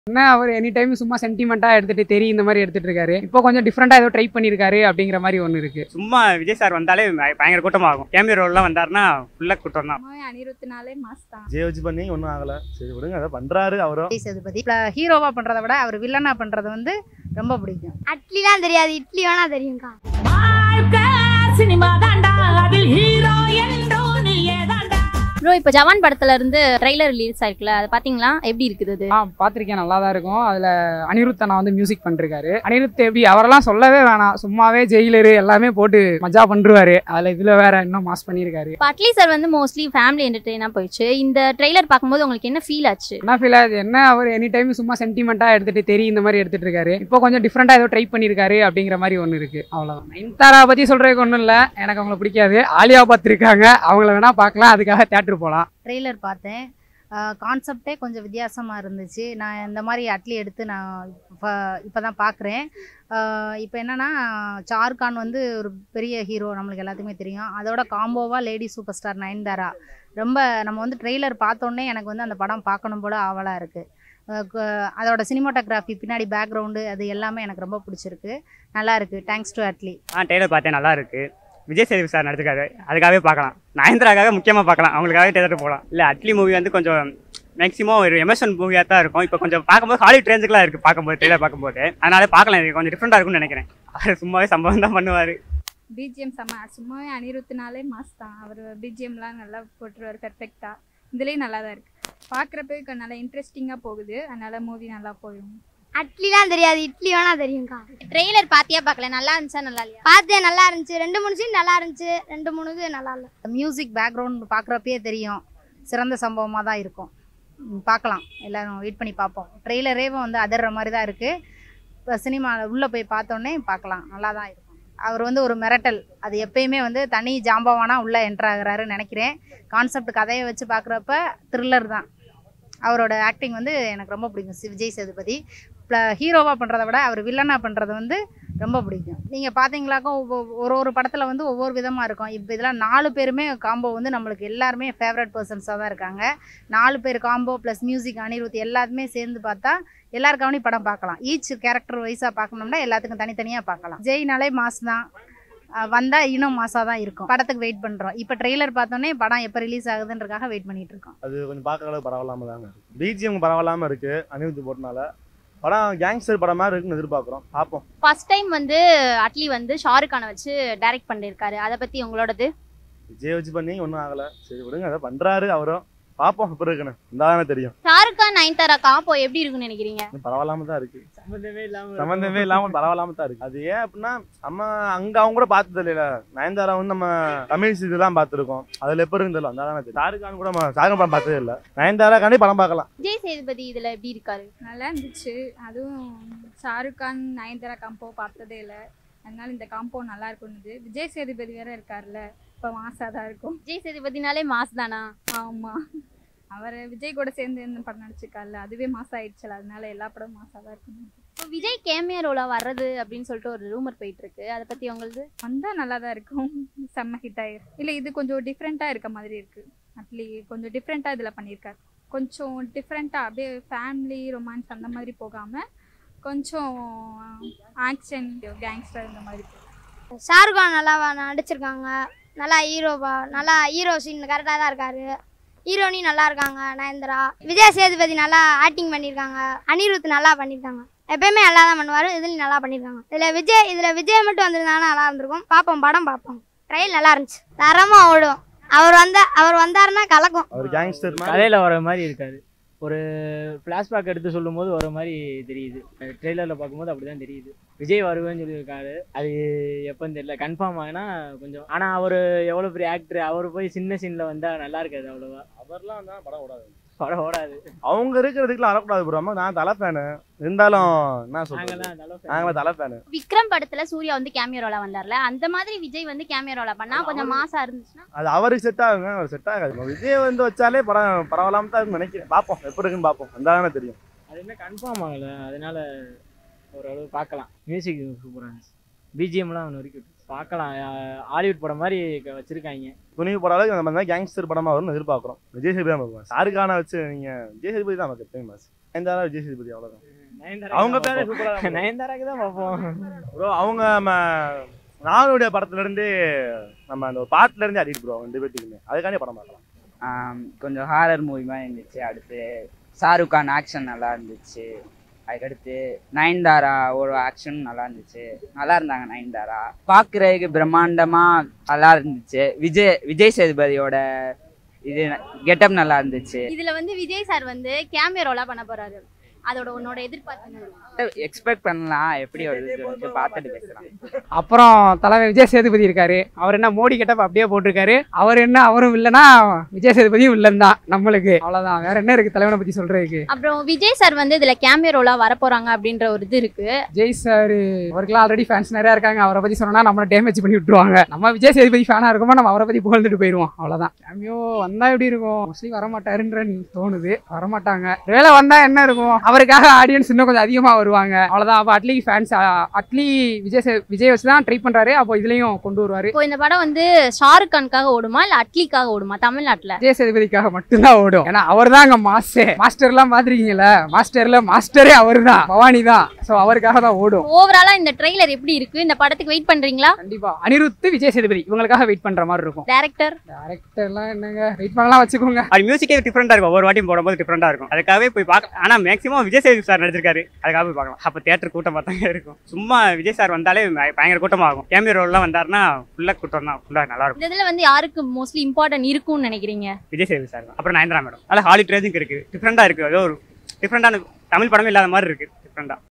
என்ன அவர் any time சும்மா சென்டிமெண்ட்டாக எடுத்துட்டு தெரியும் இந்த மாதிரி எடுத்துட்டு இருக்காரு இப்போ கொஞ்சம் டிஃப்ரெண்டாக ஏதோ ட்ரை பண்ணியிருக்காரு அப்படிங்கிற மாதிரி ஒன்று இருக்கு சும்மா விஜய் சார் வந்தாலே பய- பயங்கர கூட்டமாகும் கேமியோ ரோல்லாம் வந்தாருன்னா ஃபுல்லாக கூட்டம் தான் அம்மாவே அனிருத்தினாலே மாஸ் தான் ஜெய வச்சு பண்ணி ஒன்றும் ஆகல சரி விடுங்க அதை பண்றாரு அவரும் விஜய் சேதுபதி ஹீரோவா பண்றதை விட அவர் வில்லனா பண்றது வந்து ரொம்ப பிடிக்கும் அட்லிலாம் தெரியாது இட்லி வேணா தெரியும்க்கா ப்ரோ இப்போ ஜவான் படத்துல இருந்து ட்ரைலர் ரிலீஸ் ஆயிருக்குல்ல அது பாத்தீங்களா எப்படி இருக்குது அது ஆ பார்த்துருக்கேன் நல்லா தான் இருக்கும் அதில் அனிருத் அண்ணா வந்து மியூசிக் பண்ணிருக்காரு அனிருத் எப்படி அவரெல்லாம் சொல்லவே வேணாம் சும்மாவே ஜெயிலரு எல்லாமே போட்டு மஜா பண்ணுருவாரு அதில் இதில் வேற இன்னும் மாஸ் பண்ணியிருக்காரு இப்போ அட்லி சார் வந்து மோஸ்ட்லி ஃபேமிலி என்டர்டெயினா போயிடுச்சு இந்த ட்ரைலர் பார்க்கும்போது உங்களுக்கு என்ன ஃபீல் ஆச்சு என்ன ஃபீல் ஆகுது என்ன அவர் எனி டைம் சும்மா சென்டிமெண்ட்டாக எடுத்துட்டு தெரியும் இந்த மாதிரி எடுத்துட்டு இருக்காரு இப்போ கொஞ்சம் டிஃப்ரெண்டாக ஏதோ ட்ரை பண்ணியிருக்காரு அப்படிங்கிற மாதிரி ஒன்று இருக்கு அவ்வளோதான் நயன்தாரா பற்றி சொல்றதுக்கு ஒன்றும் இல்லை எனக்கு அவங்கள பிடிக்காது ஆலியா பார்த்துருக்காங்க அவங்கள வேணா பார்க்கலாம் அதுக்காக தேட்டர் போகலாம் ட்ரெய்லர் பார்த்தேன் கான்செப்டே கொஞ்சம் வித்தியாசமா இருந்துச்சு நான் இந்த மாதிரி அட்லி எடுத்து நான் இப்போ இப்போ தான் பார்க்குறேன் இப்போ என்னன்னா ஷாருக்கான் வந்து ஒரு பெரிய ஹீரோ நம்மளுக்கு எல்லாத்துக்குமே தெரியும் அதோட காம்போவாக லேடி சூப்பர் ஸ்டார் நயன்தாரா ரொம்ப நம்ம வந்து ட்ரெய்லர் பார்த்தோன்னே எனக்கு வந்து அந்த படம் பார்க்கணும் போல ஆவலாக இருக்குது அதோட சினிமாட்டோகிராஃபி பின்னாடி பேக்ரவுண்டு அது எல்லாமே எனக்கு ரொம்ப பிடிச்சிருக்கு நல்லா இருக்கு தேங்க்ஸ் டு அட்லி ஆ டெய்லர் பார்த்தேன் நல்லா இருக்கு விஜய் சேதுபதி சார் நடிச்சிருக்காரு அதுக்காகவே பார்க்கலாம் நயன்தாராக்காக முக்கியமாக பார்க்கலாம் அவங்களுக்காகவே தேட்டர் போகலாம் இல்லை அட்லி மூவி வந்து கொஞ்சம் மேக்ஸிமம் ஒரு எமோஷன் மூவியாக தான் இருக்கும் இப்போ கொஞ்சம் பார்க்கும்போது ஹாலிவுட் ரேஞ்சுக்குலாம் இருக்குது பார்க்கும்போது டெய்லர் பார்க்கும்போது அதனால பார்க்கலாம் இது கொஞ்சம் டிஃப்ரெண்டாக இருக்கும்னு நினைக்கிறேன் அவர் சும்மாவே சம்பவம் தான் பண்ணுவார் பிஜிஎம் செம்ம சும்மாவே அனிருத்தினாலே மாஸ் தான் அவர் பிஜிஎம்லாம் நல்லா போட்டுருவார் பெர்ஃபெக்டாக இதுலேயும் நல்லா தான் இருக்குது பார்க்குறப்ப நல்லா இன்ட்ரெஸ்டிங்காக போகுது அதனால மூவி நல்லா போகும் அட்லிலாம் தெரியாது இட்லி வேணா தெரியும்க்கா ட்ரெய்லர் பாத்தியா பார்க்கல நல்லா இருந்துச்சா நல்லா இல்லையா பார்த்தேன் நல்லா இருந்துச்சு ரெண்டு மூணு சீன் நல்லா இருந்துச்சு ரெண்டு மூணுது நல்லா இல்லை மியூசிக் பேக்ரவுண்ட் பார்க்குறப்பயே தெரியும் சிறந்த சம்பவமாக தான் இருக்கும் ம், பார்க்கலாம் எல்லாரும் வெயிட் பண்ணி பார்ப்போம் ட்ரெய்லரே வந்து அதர்ற மாதிரி தான் இருக்குது இப்போ சினிமாவில் உள்ளே போய் பார்த்தோன்னே பார்க்கலாம் நல்லா தான் இருக்கும் அவர் வந்து ஒரு மிரட்டல் அது எப்பயுமே வந்து தனி ஜாம்பவானா உள்ளே என்ட்ரு ஆகுறாருன்னு நினைக்கிறேன் கான்செப்ட் கதையை வச்சு பார்க்குறப்ப த்ரில்லர் தான் அவரோட ஆக்டிங் வந்து எனக்கு ரொம்ப பிடிக்கும் சி- விஜய் சேதுபதி ஹீரோவாக பண்ணுறத விட அவர் வில்லனாக பண்ணுறது வந்து ரொம்ப பிடிக்கும் நீங்கள் பார்த்தீங்களாக்கா ஒவ்வொ- ஒரு ஒரு படத்தில் வந்து ஒவ்வொரு விதமாக இருக்கும் இப்போ இதெல்லாம் நாலு பேருமே காம்போ வந்து நம்மளுக்கு எல்லாருமே ஃபேவரட் பர்சன்ஸாக தான் இருக்காங்க நாலு பேர் காம்போ ப்ளஸ் மியூசிக் அனிருத் எல்லாத்துமே சேர்ந்து பார்த்தா எல்லாருக்காவனையும் படம் பார்க்கலாம் ஈச் கேரக்டர் வைஸாக பார்க்கணும்னா எல்லாத்துக்கும் தனித்தனியாக பார்க்கலாம் ஜெய்னாலே மாஸ் தான் வந்தால் இன்னும் மாசாக தான் இருக்கும் படத்துக்கு வெயிட் பண்ணுறோம் இப்போ ட்ரெய்லர் பார்த்தோன்னே படம் எப்போ ரிலீஸ் ஆகுதுன்றக்காக வெயிட் பண்ணிட்டு இருக்கோம் அது கொஞ்சம் பார்க்க அளவு பரவாயில்லாம தாங்க இருக்கு பிஜிஎம் பரவாயில்லாம இருக்கு அனிருத் போட்டனால படம் கேங்ஸ்டர் படம் மாதிரி இருக்குன்னு எதிர்பார்க்குறோம் பார்ப்போம் ஃபர்ஸ்ட் டைம் வந்து அட்லி வந்து ஷாருக் கானை வச்சு டைரக்ட் பண்ணியிருக்காரு அதை பத்தி உங்களோடது விஜய் வச்சு பண்ணி ஒன்றும் ஆகல சரி விடுங்க அதை பண்றாரு அவரும் பார்ப்போம் எப்படி இருக்குன்னு இந்தாதானே தெரியும் ஷாருக் கான் நயன்தாரா காம்போ எப்படி இருக்குன்னு நினைக்கிறீங்க இன்னும் பரவாயில்லாம தான் இருக்கு சம்மந்தமே இல்லாமல் சம்மந்தமே இல்லாம பரவாயில்லாம தான் இருக்கு அது ஏன் அப்படின்னா நம்ம அங்க அவங்க கூட பார்த்தது இல்லைல்ல நயன்தாரா வந்து நம்ம தமிழ் இதெல்லாம் பார்த்துருக்கோம் அதுல எப்போ இருக்குன்னு தெரியல அந்தாதானே தெரியும் ஷாருக்கான் கூட நம்ம ஷாருக் படம் பார்த்ததே இல்லை நயன்தாரா காண்டி படம் பார்க்கலாம் விஜய் சேதுபதி இதுல எப்படி இருக்காரு நல்லா இருந்துச்சு அதுவும் ஷாருக் கான் நயன்தாரா காம்போ பார்த்ததே இல்லை அதனால இந்த காம்போ நல்லா இருக்கும்னுது விஜய் சேதுபதி வேற இருக்கார்ல இப்போ மாசாக தான் இருக்கும் விஜய் சேதுபதினாலே மாஸ் தானா ஆமாம் அவர் விஜய் கூட சேர்ந்து இந்த படம் நடிச்சிருக்கார்ல அதுவே மாசம் ஆயிடுச்சுல அதனால எல்லா படமும் மாசாக தான் இருக்கும் இப்போ விஜய் கேமியா ரோலா வர்றது அப்படின்னு சொல்லிட்டு ஒரு ரூமர் போயிட்டு இருக்கு அதை பத்தி உங்களுக்கு வந்தால் நல்லா தான் இருக்கும் செம்ம ஹிட் ஆயிரும் இல்லை இது கொஞ்சம் டிஃப்ரெண்ட்டாக இருக்க மாதிரி இருக்குது அட்லி கொஞ்சம் டிஃப்ரெண்ட்டாக இதில் பண்ணியிருக்காரு கொஞ்சம் டிஃப்ரெண்ட்டாக அப்படியே ஃபேமிலி ரொமான்ஸ் அந்த மாதிரி போகாமல் கொஞ்சம் ஆக்ஷன் கேங்ஸ்டர் இந்த மாதிரி போகும் ஷாருக் கான் நல்லா வ- நடிச்சிருக்காங்க நல்லா ஹீரோவா நல்லா ஹீரோ சீன் கரெக்டாக தான் இருக்காரு ஹீரோனி நல்லா இருக்காங்க நயன்தரா விஜய் சேதுபதி நல்லா ஆக்டிங் பண்ணியிருக்காங்க அனிருத் நல்லா பண்ணியிருக்காங்க எப்பயுமே நல்லா தான் பண்ணுவார் இதுலையும் நல்லா பண்ணியிருக்காங்க இதில் விஜய் இதில் விஜய் மட்டும் வந்திருந்தாங்கன்னா நல்லா இருந்திருக்கும் பார்ப்போம் படம் பார்ப்போம் ட்ரையல் நல்லா இருந்துச்சு தரமாக ஓடும் அவர் வந்த அவர் வந்தாருன்னா கலக்கும் அவர் கேங்ஸ்டர் மாதிரி கதையில் வர மாதிரி இருக்காது ஒரு ஃப்ளாஷ்பேக் எடுத்து சொல்லும்போது வர மாதிரி தெரியுது ட்ரெய்லரில் பார்க்கும்போது அப்படி தான் தெரியுது விஜய் வருவேன்னு சொல்லியிருக்காரு அது எப்போன்னு தெரியல கன்ஃபார்ம் ஆகினா கொஞ்சம் ஆனால் அவர் எவ்வளோ பெரிய ஆக்டர் அவர் போய் சின்ன சீனில் வந்தால் நல்லா இருக்காது அவ்வளோவா அவர்லாம் வந்தா படம் ஓடாது படம் ஓடாது அவங்க இருக்கிறதுக்குலாம் வரக்கூடாது ப்ரோ அம்மா நான் தலை ஃபேனு இருந்தாலும் என்ன சொல்றது நாங்களாம் நல்லா fan. நாங்களும் தலை ஃபேனு விக்ரம் படத்துல சூர்யா வந்து கேமியா ரோலா வந்தார்ல அந்த மாதிரி விஜய் வந்து கேமியா ரோலா பண்ணா கொஞ்சம் மாசா இருந்துச்சுன்னா அது அவருக்கு செட் ஆகுங்க அவர் செட் ஆகாது விஜய் வந்து வச்சாலே படம் பரவாயில்லாம தான் இருக்குன்னு நினைக்கிறேன் பார்ப்போம் எப்படி இருக்குன்னு பார்ப்போம் வந்தாதானே தெரியும் அது என்ன கன்ஃபார்ம் ஆகலை அதனால ஓரளவு பார்க்கலாம் மியூசிக் சூப்பராக இருந்துச்சு பிஜிஎம்லாம் ஒன்று வரைக்கும் பார்க்கலாம் அஹ் ஹாலிவுட் படம் மாதிரி க- வச்சிருக்காங்க துணிவு போற அளவுக்கு நம்ம கேங்ஸ்டர் படமா வரும்னு எதிர்பார்க்குறோம் விஜய் சேதுபதி தான் பார்ப்போம் ஷாருக்கான வச்சு நீங்க விஜய் சேதுபதி தான் நமக்கு எப்பயும் மாஸ் நயன்தாரா விஜய் சேதுபதி அவ்வளவுதான் நயன்தாரா அவங்க தான் பேரே பார்ப்போம். சூப்பரா இருக்கும். நயன்தாராக்கு தான் பார்ப்போம் ப்ரோ அவங்க நம்ம நானுடைய படத்துல இருந்து நம்ம அந்த ஒரு பாட்டுல இருந்து அடிட்டு ப்ரோ ரெண்டு பேர்த்துக்குமே அதுக்காண்டி படம் பார்க்கலாம் ஆம், கொஞ்சம் ஹாரர் மூவி மாதிரி இருந்துச்சு அடுத்து ஷாருக் கான் ஆக்ஷன் நல்லா இருந்துச்சு அதுக்கடுத்து நயன்தாரா ஒரு ஆக்ஷன் நல்லா இருந்துச்சு நல்லா இருந்தாங்க நயன்தாரா பார்க்குறதுக்கு பிரம்மாண்டமா நல்லா இருந்துச்சு விஜய் விஜய் சேதுபதியோட இது கெட்டப் நல்லா இருந்துச்சு இதுல வந்து விஜய் சார் வந்து கேமியோ ரோலா பண்ண போறாரு அதோட உன்னோட எதிர்பார்ப்பு எக்ஸ்பெக்ட் பண்ணலாம் எப்படி வருது கொஞ்சம் பார்த்துட்டு பேசலாம் அப்புறம் தலைவர் விஜய் சேதுபதி இருக்காரு அவர் என்ன மோடி கெட்டப் அப்படியே போட்டிருக்காரு அவர் என்ன அவரும் இல்லைன்னா விஜய் சேதுபதியும் வில்லன் தான் நம்மளுக்கு அவ்வளவுதான் வேற என்ன இருக்கு தலைவனை பத்தி சொல்றதுக்கு அப்புறம் விஜய் சார் வந்து இதுல கேமியோ ரோலா வரப்போறாங்க அப்படின்ற ஒரு இது இருக்கு ஜெய் சார் அவருக்குலாம் ஆல்ரெடி ஃபேன்ஸ் நிறைய இருக்காங்க அவரை பத்தி சொன்னா நம்மள டேமேஜ் பண்ணி விட்டுருவாங்க நம்ம விஜய் சேதுபதி ஃபேனா இருக்கோமோ நம்ம அவரை பத்தி புகழ்ந்துட்டு போயிடுவோம் அவ்வளவுதான் கேமியோ வந்தா எப்படி இருக்கும் மோஸ்ட்லி வரமாட்டாருன்ற தோணுது வரமாட்டாங்க வேலை வந்தா என்ன இருக்கும் அவருக்காக ஆடியன்ஸ் இன்னும் கொஞ்சம் அதிகமா வருவாங்க அவ்வளவுதான் அப்போ அட்லி ஃபேன்ஸ் அட்லி விஜய் சே- விஜய் வச்சு தான் ட்ரை பண்றாரு அப்போ இதுலயும் கொண்டு வருவாரு இப்போ இந்த படம் வந்து ஷாருக் கானுக்காக ஓடுமா இல்ல அட்லிக்காக ஓடுமா தமிழ்நாட்டுல விஜய் சேதுபதிக்காக மட்டும்தான் ஓடும் ஏன்னா அவர் தான் அங்க மாஸ்டே மாஸ்டர் எல்லாம் பாத்திருக்கீங்களா மாஸ்டர்ல மாஸ்டரே அவர் தான் பவானி தான் ஸோ அவருக்காக தான் ஓடும் ஓவராலா இந்த ட்ரெய்லர் எப்படி இருக்கு இந்த படத்துக்கு வெயிட் பண்றீங்களா கண்டிப்பா அனிருத் விஜய் சேதுபதி இவங்களுக்காக வெயிட் பண்ற மாதிரி இருக்கும் டேரக்டர் டேரக்டர்லாம் என்னங்க வெயிட் பண்ணலாம் வச்சுக்கோங்க அது மியூசிக்கே டிஃப்ரெண்டாக இருக்கும் ஒவ்வொரு வாட்டியும் போடும்போது டிஃப்ரெண்டாக இருக்கும் அதுக்காகவே போய் பார்க்க ஆனால் மேக்ஸிமம் விஜய் சேதுபதி சார் நடிச்சிருக்காரு அதுக்காக போய் பார்க்கலாம் அப்போ தேட்டர் கூட்டம் பார்த்தாங்க இருக்கும் சும்மா விஜய் சார் வந்தாலே பய- பயங்கர கூட்டமாகும் கேமியோ ரோல்லாம் வந்தாருன்னா ஃபுல்லாக கூட்டம் தான் ஃபுல்லாக நல்லா இருக்கும் இந்த இதுல வந்து யாருக்கு மோஸ்ட்லி இம்பார்ட்டன்ட் இருக்கும்னு நினைக்கிறீங்க விஜய் சேதுபதி சார் தான் அப்புறம் நயன்தரா மேடம் நல்லா ஹாலி ட்ரேஜிங் இருக்குது டிஃப்ரெண்டாக இருக்குது ஏதோ ஒரு டிஃப்ரெண்டான தமிழ் படமே இல்லாத மாதிரி இருக்குது டிஃப்ரெண்டாக